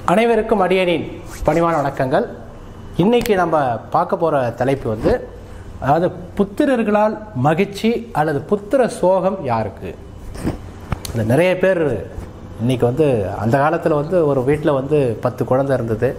அனைவருக்கும் அடியனின் பணிவான வணக்கங்கள் இன்னைக்கு நம்ம பார்க்க போகிற தலைப்பு வந்து அதாவது புத்திரர்களால் மகிழ்ச்சி அல்லது புத்திர சோகம் யாருக்கு இந்த நிறைய பேர் இன்னைக்கு வந்து அந்த காலத்தில் வந்து ஒரு வீட்டில் வந்து பத்து குழந்தை இருந்தது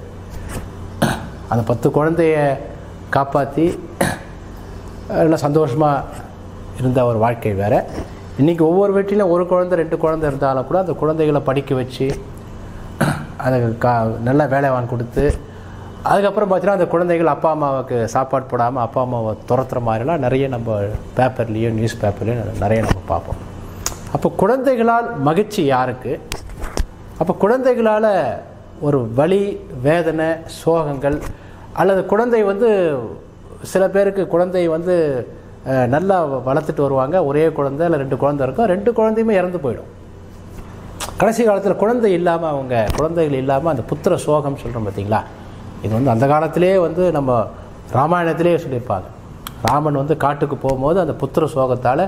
அந்த பத்து குழந்தைய காப்பாற்றி எல்லாம் சந்தோஷமாக இருந்த ஒரு வாழ்க்கை வேறு இன்றைக்கி ஒவ்வொரு வீட்டிலும் ஒரு குழந்தை ரெண்டு குழந்தை இருந்தாலும் கூட அந்த குழந்தைகளை படிக்க வச்சு அதுக்கு கா நல்ல வேலை வாங்கி கொடுத்து அதுக்கப்புறம் பார்த்தீங்கன்னா அந்த குழந்தைகள் அப்பா அம்மாவுக்கு சாப்பாடு போடாமல் அப்பா அம்மாவை துரத்துற மாதிரிலாம் நிறைய நம்ம பேப்பர்லேயும் நியூஸ் பேப்பர்லேயும் நிறைய நம்ம பார்ப்போம் அப்போ குழந்தைகளால் மகிழ்ச்சி யாருக்கு அப்போ குழந்தைகளால் ஒரு வலி வேதனை சோகங்கள் அல்லது குழந்தை வந்து சில பேருக்கு குழந்தை வந்து அஹ், நல்லா வளர்த்துட்டு வருவாங்க ஒரே குழந்தை இல்லை ரெண்டு குழந்தை இருக்கும் ரெண்டு குழந்தையுமே இறந்து போயிடும் கடைசி காலத்தில் குழந்தை இல்லாமல் அவங்க குழந்தைகள் இல்லாமல் அந்த புத்திர சோகம் சொல்கிறோம் பார்த்தீங்களா இது வந்து அந்த காலத்திலே வந்து நம்ம ராமாயணத்திலே சொல்லியிருப்பாங்க ராமன் வந்து காட்டுக்கு போகும்போது அந்த புத்திர சோகத்தால்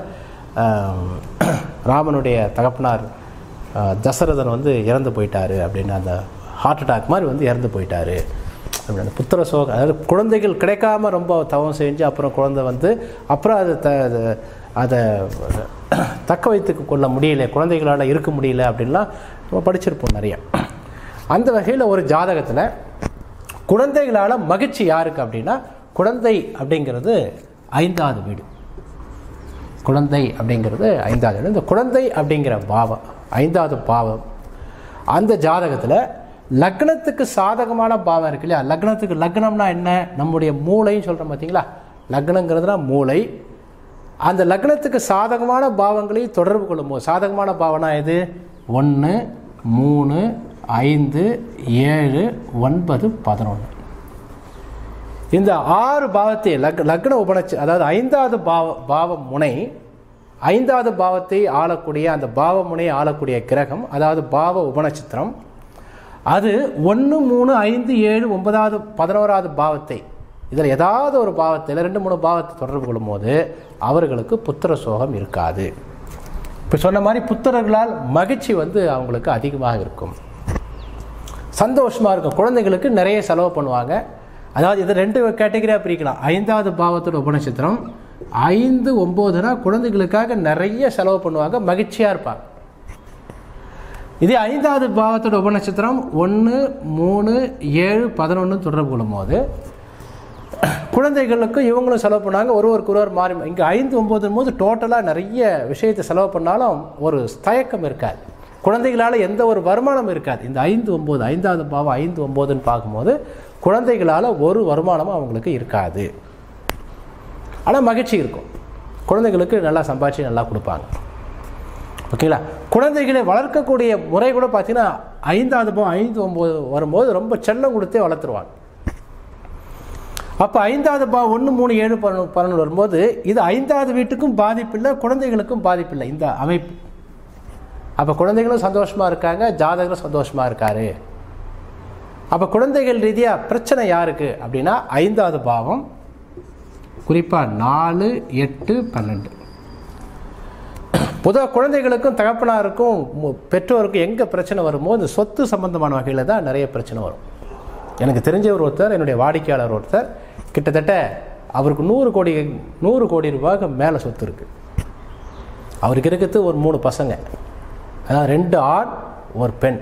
ராமனுடைய தகப்பனார் ஆஹ், தசரதன் வந்து இறந்து போயிட்டாரு அப்படின்னு அந்த ஹார்ட் அட்டாக் மாதிரி வந்து இறந்து போயிட்டாரு அப்படி அந்த புத்திர சோகம் அதாவது குழந்தைகள் கிடைக்காம ரொம்ப தவம் செஞ்சு அப்புறம் குழந்தை வந்து அப்புறம் அது த அது- அதை தக்க வைத்துக்க கொள்ள முடியல குழந்தைகளால் இருக்க முடியல அப்படின்லாம் நம்ம படிச்சிருப்போம் நிறைய அந்த வகையில் ஒரு ஜாதகத்தில் குழந்தைகளால் மகிழ்ச்சி யாருக்கு அப்படின்னா குழந்தை அப்படிங்கிறது ஐந்தாவது வீடு குழந்தை அப்படிங்கிறது ஐந்தாவது வீடு இந்த குழந்தை அப்படிங்கிற பாவம் ஐந்தாவது பாவம் அந்த ஜாதகத்தில் லக்னத்துக்கு சாதகமான பாவம் இருக்கு இல்லையா லக்னத்துக்கு லக்னம்னா என்ன நம்முடைய மூளைன்னு சொல்கிறோம் பார்த்தீங்களா லக்னங்கிறதுனா மூளை அந்த லக்னத்துக்கு சாதகமான பாவங்களையும் தொடர்பு கொள்ளும்போது சாதகமான பாவனா எது ஒன்று மூணு ஐந்து ஏழு ஒன்பது பதினொன்று இந்த ஆறு பாவத்தை லக் லக்ன உபநட்ச அதாவது ஐந்தாவது பாவ பாவ முனை ஐந்தாவது பாவத்தை ஆளக்கூடிய அந்த பாவ முனையை ஆளக்கூடிய கிரகம் அதாவது பாவ உபநட்சத்திரம் அது ஒன்று மூணு ஐந்து ஏழு ஒன்பதாவது பதினோராவது பாவத்தை இதில் ஏதாவது ஒரு பாவத்தில் ரெண்டு மூணு பாவத்தை தொடர்பு கொள்ளும்போது அவர்களுக்கு புத்திர சோகம் இருக்காது இப்போ சொன்ன மாதிரி புத்திரர்களால் மகிழ்ச்சி வந்து அவங்களுக்கு அதிகமாக இருக்கும் சந்தோஷமாக இருக்கும் குழந்தைங்களுக்கு நிறைய செலவு பண்ணுவாங்க அதாவது இதை ரெண்டு கேட்டகரியாக பிரிக்கலாம் ஐந்தாவது பாவத்தோட உபநட்சத்திரம் ஐந்து ஒம்போதுனா குழந்தைகளுக்காக நிறைய செலவு பண்ணுவாங்க மகிழ்ச்சியாக இருப்பாங்க இதே ஐந்தாவது பாவத்தோட உபநட்சத்திரம் ஒன்று மூணு ஏழு பதினொன்று தொடர்பு கொள்ளும்போது குழந்தைகளுக்கும் இவங்களும் செலவு பண்ணாங்க ஒருவருக்கு ஒருவர் மாறி இங்கே ஐந்து ஒம்பதும் போது டோட்டலாக நிறைய விஷயத்தை செலவு பண்ணாலும் ஒரு தயக்கம் இருக்காது குழந்தைகளால் எந்த ஒரு வருமானம் இருக்காது இந்த ஐந்து ஒம்பது ஐந்தாவது பாவம் ஐந்து ஒம்போதுன்னு பார்க்கும்போது குழந்தைகளால் ஒரு வருமானமும் அவங்களுக்கு இருக்காது ஆனால் மகிழ்ச்சி இருக்கும் குழந்தைகளுக்கு நல்லா சம்பாதிச்சு நல்லா கொடுப்பாங்க ஓகேங்களா குழந்தைகளை வளர்க்கக்கூடிய முறை கூட பார்த்தீங்கன்னா ஐந்தாவது பாவம் ஐந்து ஒம்பது வரும்போது ரொம்ப செல்லம் கொடுத்தே வளர்த்துருவாங்க அப்போ ஐந்தாவது பா ஒன்று மூணு ஏழு பதினொன்று பதினொன்று வரும்போது இது ஐந்தாவது வீட்டுக்கும் பாதிப்பில்லை குழந்தைகளுக்கும் பாதிப்பில்லை இந்த அமைப்பு அப்போ குழந்தைகளும் சந்தோஷமாக இருக்காங்க ஜாதகரும் சந்தோஷமாக இருக்காரு அப்போ குழந்தைகள் ரீதியாக பிரச்சனை யாருக்கு அப்படின்னா ஐந்தாவது பாவம் குறிப்பாக நாலு எட்டு பன்னெண்டு பொதுவாக குழந்தைகளுக்கும் தகப்பனாருக்கும் மு- பெற்றோருக்கும் எங்கே பிரச்சனை வருமோ இந்த சொத்து சம்பந்தமான வகையில் தான் நிறைய பிரச்சனை வரும் எனக்கு தெரிஞ்சவர் ஒருத்தர் என்னுடைய வாடிக்கையாளர் ஒருத்தர் கிட்டத்தட்ட அவருக்கு நூறு கோடி நூறு கோடி ரூபாய்க்கு மேலே சொத்து இருக்குது அவருக்கு இருக்கிறது ஒரு மூணு பசங்க அதாவது ரெண்டு ஆண் ஒரு பெண்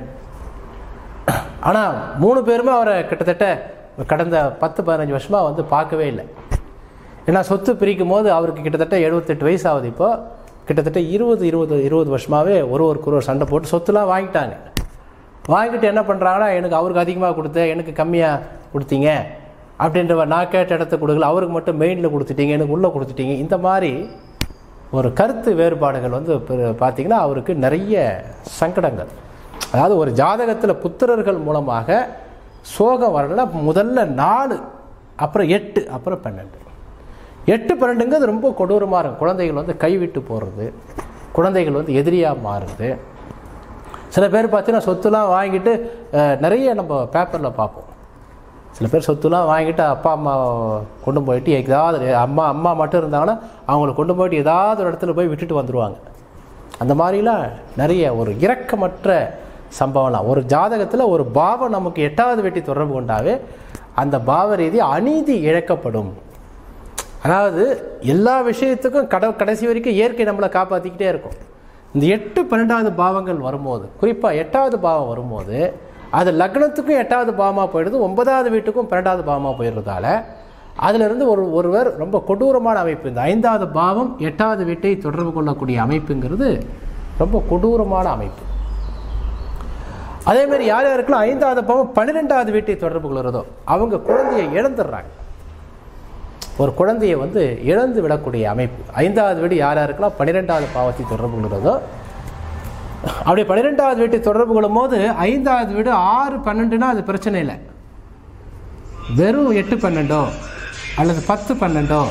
ஆனால் மூணு பேருமே அவரை கிட்டத்தட்ட கடந்த பத்து பதினஞ்சு வருஷமாக வந்து பார்க்கவே இல்லை ஏன்னா சொத்து பிரிக்கும் போது அவருக்கு கிட்டத்தட்ட எழுபத்தெட்டு வயசு ஆகுது இப்போ கிட்டத்தட்ட இருபது இருபது இருபது வருஷமாகவே ஒரு ஒருக்கு ஒரு சண்டை போட்டு சொத்துலாம் வாங்கிட்டாங்க வாங்கிட்டு என்ன பண்ணுறாங்கன்னா எனக்கு அவருக்கு அதிகமாக கொடுத்த எனக்கு கம்மியாக கொடுத்தீங்க அப்படின்ற நான் கேட்ட இடத்த கொடுக்கல அவருக்கு மட்டும் மெயினில் கொடுத்துட்டீங்க எனக்கு உள்ளே கொடுத்துட்டீங்க இந்த மாதிரி ஒரு கருத்து வேறுபாடுகள் வந்து பெரு- பார்த்தீங்கன்னா அவருக்கு நிறைய சங்கடங்கள் அதாவது ஒரு ஜாதகத்தில் புத்திரர்கள் மூலமாக சோகம் வரலன்னா முதல்ல நாலு அப்புறம் எட்டு அப்புறம் பன்னெண்டு எட்டு பன்னெண்டுங்கிறது ரொம்ப கொடூரமாக இருக்கும் குழந்தைகள் வந்து கைவிட்டு போகிறது குழந்தைகள் வந்து எதிரியாக மாறுறது சில பேர் பார்த்தீங்கன்னா சொத்துலாம் வாங்கிட்டு அஹ், நிறைய நம்ம பேப்பரில் பார்ப்போம் சில பேர் சொத்துலாம் வாங்கிட்டு அப்பா அம்மா கொண்டு போயிட்டு ஏதாவது அம்மா அம்மா மட்டும் இருந்தாங்கன்னா அவங்கள கொண்டு போயிட்டு ஏதாவது ஒரு இடத்துல போய் விட்டுட்டு வந்துடுவாங்க அந்த மாதிரிலாம் நிறைய ஒரு இரக்கமற்ற சம்பவம்லாம் ஒரு ஜாதகத்தில் ஒரு பாவம் நமக்கு எட்டாவது வெட்டி தொடர்பு கொண்டாவே அந்த பாவ ரீதி அநீதி இழக்கப்படும் அதாவது எல்லா விஷயத்துக்கும் கட கடைசி வரைக்கும் இயற்கை நம்மளை காப்பாற்றிக்கிட்டே இருக்கும் இந்த எட்டு பன்னெண்டாவது பாவங்கள் வரும்போது குறிப்பாக எட்டாவது பாவம் வரும்போது அது லக்னத்துக்கும் எட்டாவது பாவமாக போயிடுது ஒன்பதாவது வீட்டுக்கும் பன்னெண்டாவது பாவமாக போயிடுறதால அதிலிருந்து ஒரு ஒருவர் ரொம்ப கொடூரமான அமைப்பு இந்த ஐந்தாவது பாவம் எட்டாவது வீட்டை தொடர்பு கொள்ளக்கூடிய அமைப்புங்கிறது ரொம்ப கொடூரமான அமைப்பு அதே மாதிரி யார் யாருக்கெல்லாம் ஐந்தாவது பாவம் பன்னிரெண்டாவது வீட்டை தொடர்பு கொள்கிறதோ அவங்க குழந்தையை இழந்துடுறாங்க ஒரு குழந்தையை வந்து இழந்து விடக்கூடிய அமைப்பு ஐந்தாவது வீடு யார் யாருக்கெல்லாம் பன்னிரெண்டாவது பாவத்தை தொடர்பு கொள்கிறதோ அப்படி பன்னிரெண்டாவது வீட்டை தொடர்பு கொள்ளும் போது ஐந்தாவது வீடு ஆறு பன்னெண்டுனா அது பிரச்சனை இல்லை வெறும் எட்டு பன்னெண்டோ அல்லது பத்து பன்னெண்டோ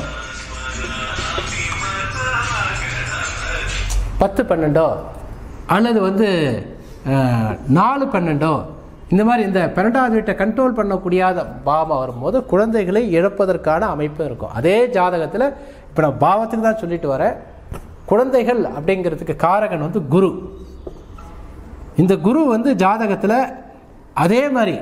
பத்து பன்னெண்டோ அல்லது வந்து அஹ், நாலு பன்னெண்டோ இந்த மாதிரி இந்த பன்னெண்டாவது வீட்டை கண்ட்ரோல் பண்ணக்கூடியாத பாவம் வரும்போது குழந்தைகளை இழப்பதற்கான அமைப்பு இருக்கும் அதே ஜாதகத்தில் இப்போ நான் பாவத்துக்கு தான் சொல்லிட்டு வரேன் குழந்தைகள் அப்படிங்கிறதுக்கு காரகன் வந்து குரு இந்த குரு வந்து ஜாதகத்தில் அதே மாதிரி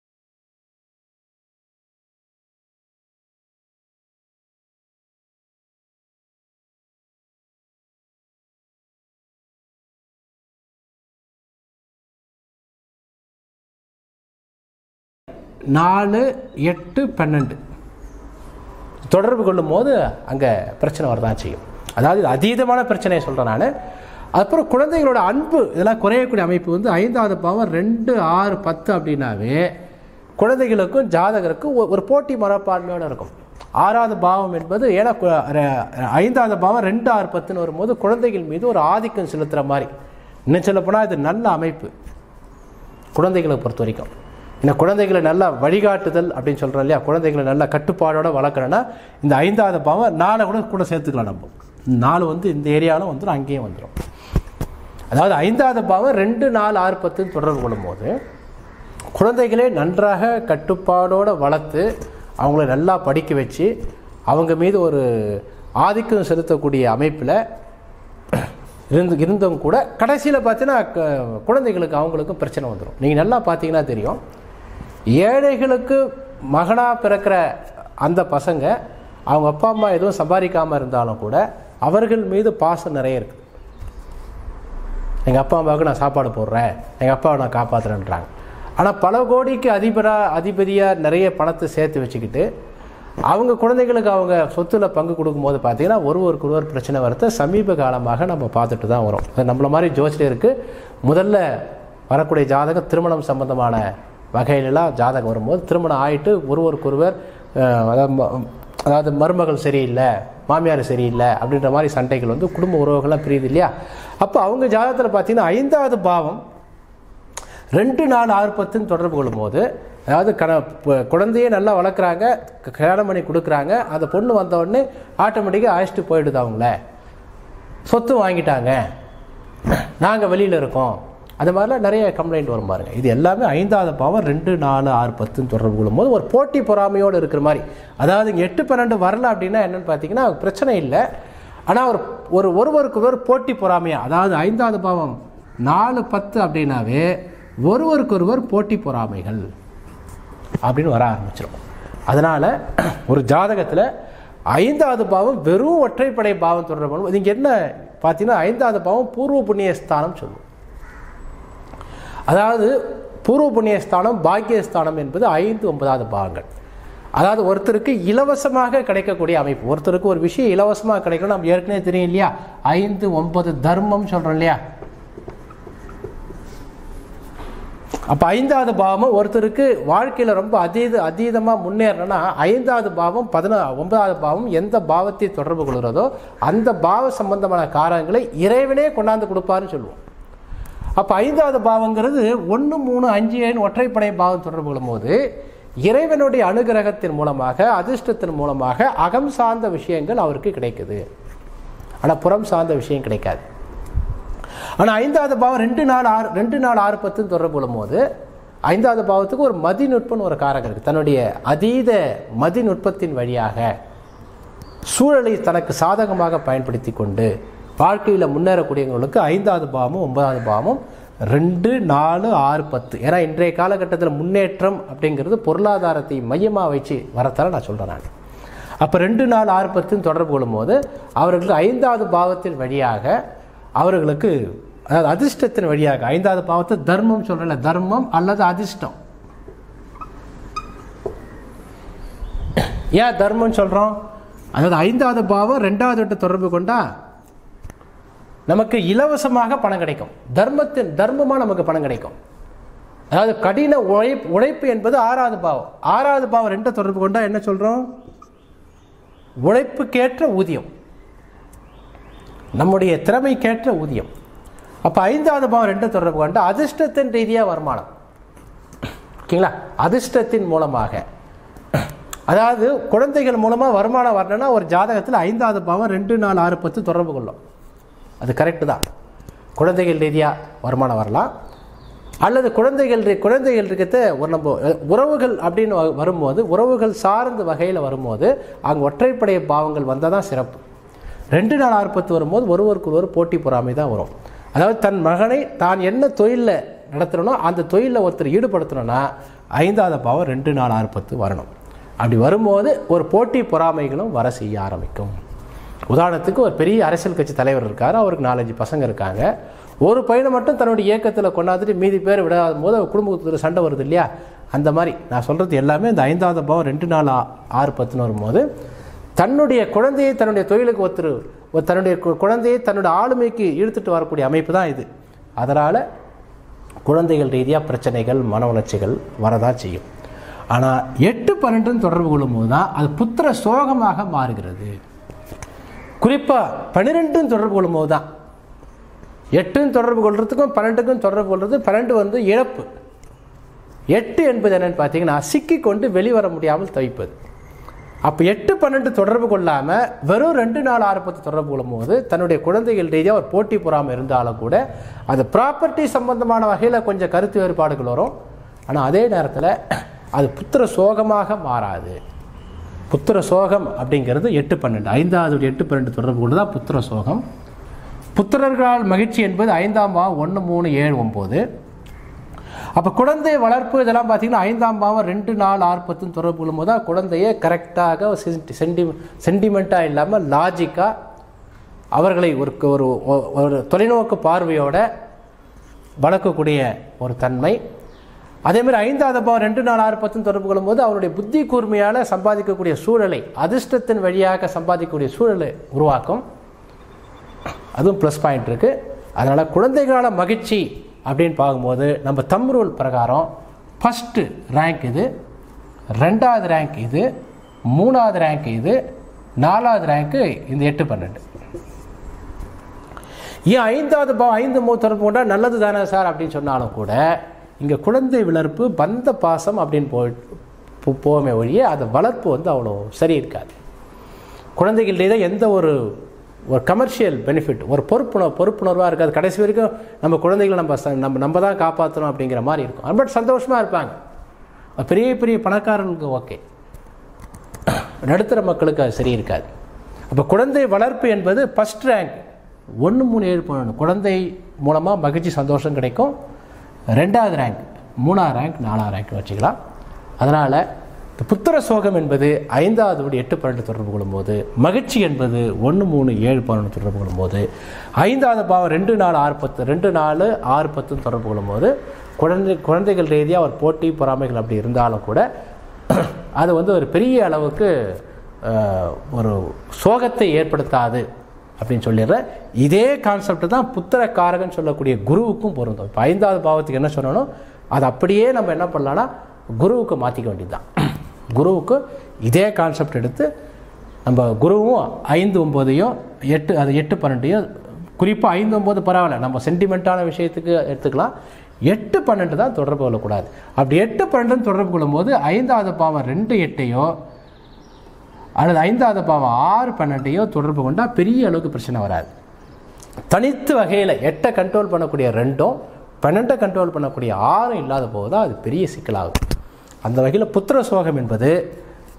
நாலு எட்டு பன்னெண்டு தொடர்பு கொள்ளும் போது அங்கே பிரச்சனை வரதான் செய்யும் அதாவது இது அதீதமான பிரச்சனையை சொல்கிறேன் நான் அப்புறம் குழந்தைகளோட அன்பு இதெல்லாம் குறையக்கூடிய அமைப்பு வந்து ஐந்தாவது பாவம் ரெண்டு ஆறு பத்து அப்படின்னாவே குழந்தைகளுக்கும் ஜாதகருக்கும் ஒ- ஒரு போட்டி மனப்பான்மையோடு இருக்கும் ஆறாவது பாவம் என்பது ஏன்னா கு- ர- ஐந்தாவது பாவம் ரெண்டு ஆறு பத்துன்னு வரும்போது குழந்தைகள் மீது ஒரு ஆதிக்கம் செலுத்துகிற மாதிரி இன்னும் சொல்லப்போனால் இது நல்ல அமைப்பு குழந்தைகளை பொறுத்த வரைக்கும் இந்த குழந்தைகளை நல்லா வழிகாட்டுதல் அப்படின்னு சொல்கிறோம் இல்லையா குழந்தைகளை நல்லா கட்டுப்பாடோட வளர்க்குறேன்னா இந்த ஐந்தாவது பாவம் நாளை கூட கூட சேர்த்துக்கலாம் நம்ம நாலு வந்து இந்த ஏரியாவில் வந்துடும் அங்கேயும் வந்துடும் அதாவது ஐந்தாவது பாவம் ரெண்டு நாலு ஆறு பத்துன்னு தொடர்பு கொள்ளும்போது குழந்தைகளே நன்றாக கட்டுப்பாடோடு வளர்த்து அவங்கள நல்லா படிக்க வச்சு அவங்க மீது ஒரு ஆதிக்கம் செலுத்தக்கூடிய அமைப்பில் இருந்து இருந்தவங்க கூட கடைசியில் பார்த்தீங்கன்னா க- குழந்தைகளுக்கு அவங்களுக்கும் பிரச்சனை வந்துடும் நீங்கள் நல்லா பார்த்தீங்கன்னா தெரியும் ஏழைகளுக்கு மகனாக பிறக்கிற அந்த பசங்க அவங்க அப்பா அம்மா எதுவும் சம்பாதிக்காமல் இருந்தாலும் கூட அவர்கள் மீது பாசம் நிறைய இருக்குது எங்கள் அப்பா அம்மாவுக்கு நான் சாப்பாடு போடுறேன் எங்கள் அப்பாவை நான் காப்பாற்றுறேன்றாங்க ஆனால் பல கோடிக்கு அதிபராக அதிபதியாக நிறைய பணத்தை சேர்த்து வச்சுக்கிட்டு அவங்க குழந்தைகளுக்கு அவங்க சொத்துல பங்கு கொடுக்கும்போது பார்த்தீங்கன்னா ஒருவருக்கு ஒருவர் பிரச்சனை வரத சமீப காலமாக நம்ம பார்த்துட்டு தான் வரோம் அது நம்மள மாதிரி ஜோசியருக்கு முதல்ல வரக்கூடிய ஜாதகம் திருமணம் சம்பந்தமான வகையிலலாம் ஜாதகம் வரும்போது திருமணம் ஆயிட்டு ஒருவருக்கொருவர் அஹ், அதாவது ம- அதாவது மருமகள் சரியில்லை மாமியார் சரியில்லை அப்படின்ற மாதிரி சண்டைகள் வந்து குடும்ப உறவுகள்லாம் பிரியுது இல்லையா அப்போ அவங்க ஜாதகத்தில் பார்த்தீங்கன்னா ஐந்தாவது பாவம் ரெண்டு நாலு ஆறு பத்துன்னு தொடர்பு கொள்ளும்போது அதாவது கண ப- குழந்தையே நல்லா வளர்க்குறாங்க க- கல்யாணம் பண்ணி கொடுக்குறாங்க அந்த பொண்ணு வந்த உடனே ஆட்டோமேட்டிக்காக அழைச்சிட்டு போயிடுது அவங்கள சொத்து வாங்கிட்டாங்க நாங்கள் வெளியில் இருக்கோம் அது மாதிரிலாம் நிறைய கம்ப்ளைண்ட் வரும் பாருங்க இது எல்லாமே ஐந்தாவது பாவம் ரெண்டு நாலு ஆறு பத்துன்னு தொடர்பு கொள்ளும்போது ஒரு போட்டி பொறாமையோடு இருக்கிற மாதிரி அதாவது இங்கே எட்டு பன்னெண்டு வரல அப்படின்னா என்னன்னு பார்த்தீங்கன்னா பிரச்சனை இல்லை ஆனால் ஒரு ஒரு ஒருவருக்கு ஒருவர் போட்டி பொறாமையா அதாவது ஐந்தாவது பாவம் நாலு பத்து அப்படின்னாவே ஒருவருக்கொருவர் போட்டி பொறாமைகள் அப்படின்னு வர ஆரம்பிச்சிடும் அதனால் ஒரு ஜாதகத்தில் ஐந்தாவது பாவம் வெறும் ஒற்றைப்படை பாவம் தொடர்பு இங்கே என்ன பார்த்தீங்கன்னா ஐந்தாவது பாவம் பூர்வ புண்ணிய ஸ்தானம் சொல்லுவோம் அதாவது பூர்வ புண்ணிய ஸ்தானம் பாக்கிய ஸ்தானம் என்பது ஐந்து ஒன்பதாவது பாகங்கள் அதாவது ஒருத்தருக்கு இலவசமாக கிடைக்கக்கூடிய அமைப்பு ஒருத்தருக்கு ஒரு விஷயம் இலவசமாக கிடைக்கணும் நம்ம ஏற்கனவே தெரியும் இல்லையா ஐந்து ஒன்பது தர்மம் சொல்கிறோம் இல்லையா அப்போ ஐந்தாவது பாவமும் ஒருத்தருக்கு வாழ்க்கையில் ரொம்ப அதீத அதீதமாக முன்னேறணும்னா ஐந்தாவது பாவம் பதினா ஒன்பதாவது பாவம் எந்த பாவத்தை தொடர்பு கொள்கிறதோ அந்த பாவ சம்பந்தமான காரணங்களை இறைவனே கொண்டாந்து கொடுப்பாருன்னு சொல்லுவோம் அப்போ ஐந்தாவது பாவங்கிறது ஒன்று மூணு அஞ்சு ஏழு ஒற்றைப்படை பாவம் தொடர்பு கொள்ளும்போது இறைவனுடைய அனுகிரகத்தின் மூலமாக அதிர்ஷ்டத்தின் மூலமாக அகம் சார்ந்த விஷயங்கள் அவருக்கு கிடைக்குது ஆனால் புறம் சார்ந்த விஷயம் கிடைக்காது ஆனால் ஐந்தாவது பாவம் ரெண்டு நாள் ஆறு ரெண்டு நாள் ஆறு பத்துன்னு தொடர்பு கொள்ளும்போது ஐந்தாவது பாவத்துக்கு ஒரு மதிநுட்பம்னு ஒரு காரகம் இருக்குது தன்னுடைய அதீத மதிநுட்பத்தின் வழியாக சூழலை தனக்கு சாதகமாக பயன்படுத்தி கொண்டு வாழ்க்கையில் முன்னேறக்கூடியவங்களுக்கு ஐந்தாவது பாவமும் ஒன்பதாவது பாவமும் ரெண்டு நாலு ஆறு பத்து ஏன்னா இன்றைய காலகட்டத்தில் முன்னேற்றம் அப்படிங்கிறது பொருளாதாரத்தை மையமாக வச்சு வரத்தால நான் சொல்கிறேன் நான் அப்போ ரெண்டு நாலு ஆறு பத்துன்னு தொடர்பு கொள்ளும்போது அவர்களுக்கு ஐந்தாவது பாவத்தின் வழியாக அவர்களுக்கு அதாவது அதிர்ஷ்டத்தின் வழியாக ஐந்தாவது பாவத்தை தர்மம் சொல்கிறேன்ல தர்மம் அல்லது அதிர்ஷ்டம் ஏன் தர்மம் சொல்கிறோம் அதாவது ஐந்தாவது பாவம் ரெண்டாவது விட்டு தொடர்பு கொண்டா நமக்கு இலவசமாக பணம் கிடைக்கும் தர்மத்தின் தர்மமாக நமக்கு பணம் கிடைக்கும் அதாவது கடின உழைப்பு உழைப்பு என்பது ஆறாவது பாவம் ஆறாவது பாவம் ரெண்டை தொடர்பு கொண்டா என்ன சொல்கிறோம் உழைப்புக்கேற்ற ஊதியம் நம்முடைய திறமைக்கேற்ற ஊதியம் அப்போ ஐந்தாவது பாவம் ரெண்டு தொடர்பு கொண்டா அதிர்ஷ்டத்தின் ரீதியாக வருமானம் ஓகேங்களா அதிர்ஷ்டத்தின் மூலமாக அதாவது குழந்தைகள் மூலமாக வருமானம் வரணும்னா ஒரு ஜாதகத்தில் ஐந்தாவது பாவம் ரெண்டு நாலு ஆறு பத்து தொடர்பு கொள்ளும் அது கரெக்டு தான் குழந்தைகள் ரீதியாக வருமானம் வரலாம் அல்லது குழந்தைகள் ரீ- குழந்தைகள் இருக்கிறத ஒரு நம்ம அஹ், உறவுகள் அப்படின்னு வ- வரும்போது உறவுகள் சார்ந்த வகையில் வரும்போது அங்கே ஒற்றைப்படை பாவங்கள் வந்தால் தான் சிறப்பு ரெண்டு நாள் ஆர்ப்பத்து வரும்போது ஒருவருக்கு ஒருவர் போட்டி பொறாமை தான் வரும் அதாவது தன் மகனை தான் என்ன தொழிலில் நடத்துகிறனோ அந்த தொழிலில் ஒருத்தர் ஈடுபடுத்தணும்னா ஐந்தாவது பாவம் ரெண்டு நாள் ஆர்ப்பத்து வரணும் அப்படி வரும்போது ஒரு போட்டி பொறாமைகளும் வர செய்ய ஆரம்பிக்கும் உதாரணத்துக்கு ஒரு பெரிய அரசியல் கட்சி தலைவர் இருக்கார் அவருக்கு நாலஞ்சு பசங்க இருக்காங்க ஒரு பையனை மட்டும் தன்னுடைய இயக்கத்தில் கொண்டாந்துட்டு மீதி பேர் விடாத போது அவர் குடும்பத்தில் சண்டை வருது இல்லையா அந்த மாதிரி நான் சொல்கிறது எல்லாமே இந்த ஐந்தாவது பாவம் ரெண்டு நாள் ஆ- ஆறு பத்துன்னு வரும்போது தன்னுடைய குழந்தையை தன்னுடைய தொழிலுக்கு ஒருத்தர் ஒரு தன்னுடைய கு- குழந்தையை தன்னுடைய ஆளுமைக்கு இழுத்துட்டு வரக்கூடிய அமைப்பு தான் இது அதனால் குழந்தைகள் ரீதியாக பிரச்சனைகள் மன உணர்ச்சிகள் வரதான் செய்யும் ஆனால் எட்டு பன்னெண்டுன்னு தொடர்பு கொள்ளும்போது தான் அது புத்திர சோகமாக மாறுகிறது குறிப்பாக பன்னிரெண்டும் தொடர்பு கொள்ளும்போது தான் எட்டும் தொடர்பு கொள்றதுக்கும் பன்னெண்டுக்கும் தொடர்பு கொள்றது பன்னெண்டு வந்து இழப்பு எட்டு என்பது என்னன்னு பார்த்தீங்கன்னா சிக்கி கொண்டு வெளிவர முடியாமல் தவிப்பது அப்போ எட்டு பன்னெண்டு தொடர்பு கொள்ளாமல் வெறும் ரெண்டு நாள் ஆறு பத்து தொடர்பு கொள்ளும்போது தன்னுடைய குழந்தைகள் ரீதியாக ஒரு போட்டி பொறாமல் இருந்தாலும் கூட அது ப்ராப்பர்ட்டி சம்பந்தமான வகையில் கொஞ்சம் கருத்து வேறுபாடுகள் வரும் ஆனால் அதே நேரத்தில் அது புத்திர சோகமாக மாறாது புத்திர சோகம் அப்படிங்கிறது எட்டு பன்னெண்டு ஐந்தாவது எட்டு பன்னெண்டு தொடர்பு கொண்டு தான் புத்திர சோகம் புத்திரர்களால் மகிழ்ச்சி என்பது ஐந்தாம் பாவம் ஒன்று மூணு ஏழு ஒம்பது அப்போ குழந்தை வளர்ப்பு இதெல்லாம் பார்த்தீங்கன்னா ஐந்தாம் பாவம் ரெண்டு நாலு ஆறு பத்துன்னு தொடர்பு கொள்ளும்போது தான் குழந்தையை கரெக்டாக சென்டி சென்டிமெண்ட்டாக இல்லாமல் லாஜிக்காக அவர்களை ஒரு ஒரு ஒரு தொலைநோக்கு பார்வையோட வளர்க்கக்கூடிய ஒரு தன்மை அதே மாதிரி ஐந்தாவது பாவம் ரெண்டு நாலு ஆறு பத்துன்னு தொடர்பு கொள்ளும்போது அவருடைய புத்தி கூர்மையால் சம்பாதிக்கக்கூடிய சூழலை அதிர்ஷ்டத்தின் வழியாக சம்பாதிக்கக்கூடிய சூழலை உருவாக்கும் அதுவும் ப்ளஸ் பாயிண்ட் இருக்குது அதனால் குழந்தைகளோட மகிழ்ச்சி அப்படின்னு பார்க்கும்போது நம்ம தம் ரூல் பிரகாரம் ஃபஸ்ட்டு ரேங்க் இது ரெண்டாவது ரேங்க் இது மூணாவது ரேங்க் இது நாலாவது ரேங்க்கு இந்த எட்டு பன்னெண்டு ஏன் ஐந்தாவது பாவம் ஐந்து மூ தொடர்பு கொண்டா நல்லது தானே சார் அப்படின்னு சொன்னாலும் கூட இங்கே குழந்தை வளர்ப்பு பந்த பாசம் அப்படின்னு போய் போ- போவோமே ஒழிய அது வளர்ப்பு வந்து அவ்வளோ சரி இருக்காது குழந்தைகள்டே எந்த ஒரு ஒரு கமர்ஷியல் பெனிஃபிட் ஒரு பொறுப்புணர்வு பொறுப்புணர்வாக இருக்காது கடைசி வரைக்கும் நம்ம குழந்தைகளை நம்ம ச- நம்ம நம்ம தான் காப்பாற்றணும் அப்படிங்கிற மாதிரி இருக்கும் பட் சந்தோஷமாக இருப்பாங்க பெரிய பெரிய பணக்காரனுக்கு ஓகே நடுத்தர மக்களுக்கு அது சரி இருக்காது அப்போ குழந்தை வளர்ப்பு என்பது ஃபஸ்ட் ரேங்க் ஒன்று மூணு ஏழு பண்ணணும் குழந்தை மூலமாக மகிழ்ச்சி சந்தோஷம் கிடைக்கும் ரெண்டாவது ரேங்க் மூணாவது ரேங்க் நாலாவது ரேங்க் வச்சுக்கலாம் அதனால் இந்த புத்திர சோகம் என்பது ஐந்தாவது விட எட்டு பன்னெண்டு தொடர்பு கொள்ளும்போது மகிழ்ச்சி என்பது ஒன்று மூணு ஏழு பன்னெண்டு தொடர்பு கொள்ளும்போது ஐந்தாவது பாவம் ரெண்டு நாலு ஆறு பத்து ரெண்டு நாலு ஆறு பத்துன்னு தொடர்பு கொள்ளும்போது குழந்தை குழந்தைகள் ரீதியாக ஒரு போட்டி பொறாமைகள் அப்படி இருந்தாலும் கூட அது வந்து ஒரு பெரிய அளவுக்கு அஹ், ஒரு சோகத்தை ஏற்படுத்தாது அப்படின்னு சொல்லிடுறேன் இதே கான்செப்ட் தான் புத்திரக்காரகன் சொல்லக்கூடிய குருவுக்கும் பொருந்தும் இப்போ ஐந்தாவது பாவத்துக்கு என்ன சொன்னாலும் அது அப்படியே நம்ம என்ன பண்ணலாம்னா குருவுக்கு மாற்றிக்க வேண்டியதுதான் குருவுக்கு இதே கான்செப்ட் எடுத்து நம்ம குருவும் ஐந்து ஒம்போதையும் எட்டு அது எட்டு பன்னெண்டையும் குறிப்பாக ஐந்து ஒம்பது பரவாயில்ல நம்ம சென்டிமெண்ட்டான விஷயத்துக்கு எடுத்துக்கலாம் எட்டு பன்னெண்டு தான் தொடர்பு கொள்ளக்கூடாது அப்படி எட்டு பன்னெண்டுன்னு தொடர்பு கொள்ளும்போது ஐந்தாவது பாவம் ரெண்டு எட்டையோ அல்லது ஐந்தாவது பாவம் ஆறு பன்னெண்டையோ தொடர்பு கொண்டால் பெரிய அளவுக்கு பிரச்சனை வராது தனித்து வகையில் எட்டை கண்ட்ரோல் பண்ணக்கூடிய ரெண்டும் பன்னெண்டை கண்ட்ரோல் பண்ணக்கூடிய ஆறும் இல்லாத போது தான் அது பெரிய சிக்கலாகும் அந்த வகையில் புத்திர சோகம் என்பது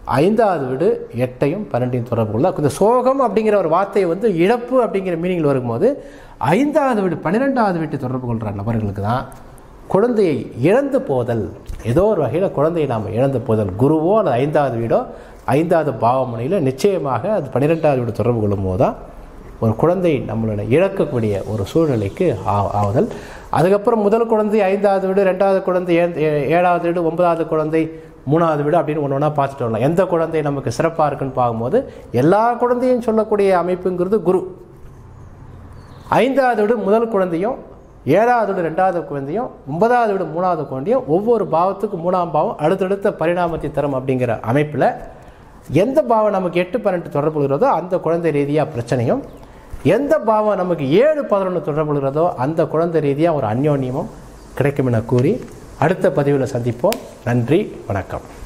ஐந்தாவது வீடு எட்டையும் பன்னெண்டையும் தொடர்பு கொள்ள இந்த சோகம் அப்படிங்கிற ஒரு வார்த்தையை வந்து இழப்பு அப்படிங்கிற மீனிங்கில் வரும்போது ஐந்தாவது வீடு பன்னிரெண்டாவது வீட்டை தொடர்பு கொள்கிற நபர்களுக்கு தான் குழந்தையை இழந்து போதல் ஏதோ ஒரு வகையில் குழந்தையை நாம் இழந்து போதல் குருவோ அல்லது ஐந்தாவது வீடோ ஐந்தாவது பாவமனையில் நிச்சயமாக அது பன்னிரெண்டாவது வீடு தொடர்பு கொள்ளும் போது தான் ஒரு குழந்தை நம்மளோட இழக்கக்கூடிய ஒரு சூழ்நிலைக்கு ஆ- ஆவுதல் அதுக்கப்புறம் முதல் குழந்தை ஐந்தாவது வீடு ரெண்டாவது குழந்தை ஏ- ஏ- ஏழாவது வீடு ஒன்பதாவது குழந்தை மூணாவது வீடு அப்படின்னு ஒன்று ஒன்றா பார்த்துட்டு வரலாம் எந்த குழந்தை நமக்கு சிறப்பாக இருக்குன்னு பார்க்கும்போது எல்லா குழந்தையும் சொல்லக்கூடிய அமைப்புங்கிறது குரு ஐந்தாவது வீடு முதல் குழந்தையும் ஏழாவது வீடு ரெண்டாவது குழந்தையும் ஒன்பதாவது வீடு மூணாவது குழந்தையும் ஒவ்வொரு பாவத்துக்கு மூணாம் பாவம் அடுத்தடுத்த பரிணாமத்தை தரும் அப்படிங்கிற அமைப்பில் எந்த பாவம் நமக்கு எட்டு பன்னெண்டு தொடர்புகிறதோ அந்த குழந்தை ரீதியாக பிரச்சனையும் எந்த பாவம் நமக்கு ஏழு பதினொன்று தொடர்புகிறதோ அந்த குழந்தை ரீதியாக ஒரு அந்யோன்யமும் கிடைக்கும் என கூறி அடுத்த பதிவில் சந்திப்போம் நன்றி வணக்கம்